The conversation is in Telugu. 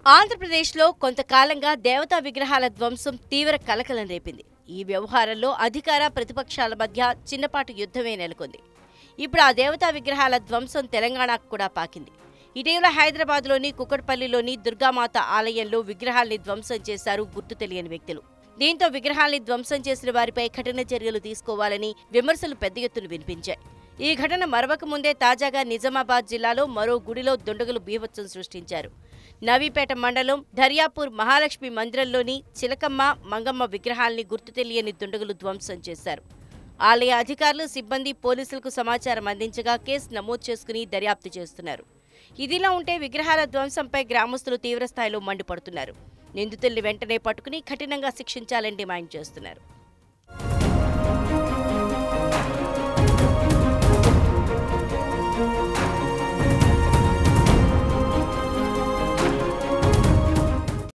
ఆంధ్రప్రదేశ్లో కొంతకాలంగా దేవతా విగ్రహాల ధ్వంసం తీవ్ర కలకలం రేపింది ఈ వ్యవహారంలో అధికార ప్రతిపక్షాల మధ్య చిన్నపాటి యుద్ధమే నెలకొంది ఇప్పుడు ఆ దేవతా విగ్రహాల ధ్వంసం తెలంగాణకు కూడా పాకింది ఇటీవల హైదరాబాద్లోని కుకట్పల్లిలోని దుర్గామాత ఆలయంలో విగ్రహాల్ని ధ్వంసం చేశారు గుర్తు తెలియని వ్యక్తులు దీంతో విగ్రహాల్ని ధ్వంసం చేసిన వారిపై కఠిన చర్యలు తీసుకోవాలని విమర్శలు పెద్ద ఎత్తున వినిపించాయి ఈ ఘటన మరవక ముందే తాజాగా నిజామాబాద్ జిల్లాలో మరో గుడిలో దుండగులు బీభత్సం సృష్టించారు నవీపేట మండలం దర్యాపూర్ మహాలక్ష్మి మందిరంలోని చిలకమ్మ మంగమ్మ విగ్రహాల్ని గుర్తు తెలియని దుండగులు ధ్వంసం చేశారు ఆలయ అధికారులు సిబ్బంది పోలీసులకు సమాచారం అందించగా కేసు నమోదు చేసుకుని దర్యాప్తు చేస్తున్నారు ఇదిలా ఉంటే విగ్రహాల ధ్వంసంపై గ్రామస్తులు తీవ్రస్థాయిలో మండిపడుతున్నారు నిందితుల్ని వెంటనే పట్టుకుని కఠినంగా శిక్షించాలని డిమాండ్ చేస్తున్నారు